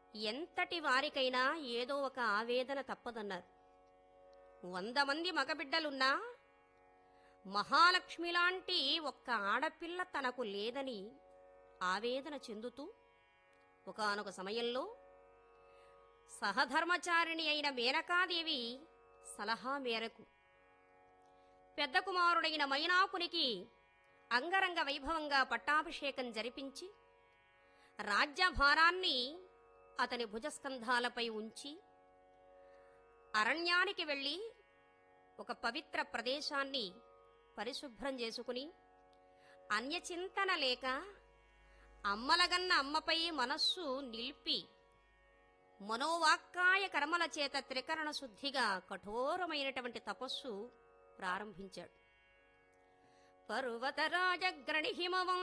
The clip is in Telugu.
ఎంతటి వారికైనా ఏదో ఒక ఆవేదన తప్పదన్నారు వంద మంది మగబిడ్డలున్నా మహాలక్ష్మి లాంటి ఒక్క ఆడపిల్ల తనకు లేదని ఆవేదన చెందుతూ ఒకానొక సమయంలో సహధర్మచారిణి అయిన మేనకాదేవి సలహా మేరకు పెద్ద కుమారుడైన మైనాకునికి అంగరంగ వైభవంగా పట్టాభిషేకం జరిపించి రాజ్యభారాన్ని అతని భుజస్కంధాలపై ఉంచి అరణ్యానికి వెళ్ళి ఒక పవిత్ర ప్రదేశాన్ని పరిశుభ్రం చేసుకుని అన్యచింతన లేక అమ్మలగన్న అమ్మపై మనస్సు నిలిపి మనోవాక్కాయ కర్మల చేత త్రికరణ శుద్ధిగా కఠోరమైనటువంటి తపస్సు ప్రారంభించాడు పర్వతరాజగ్రణి హిమవం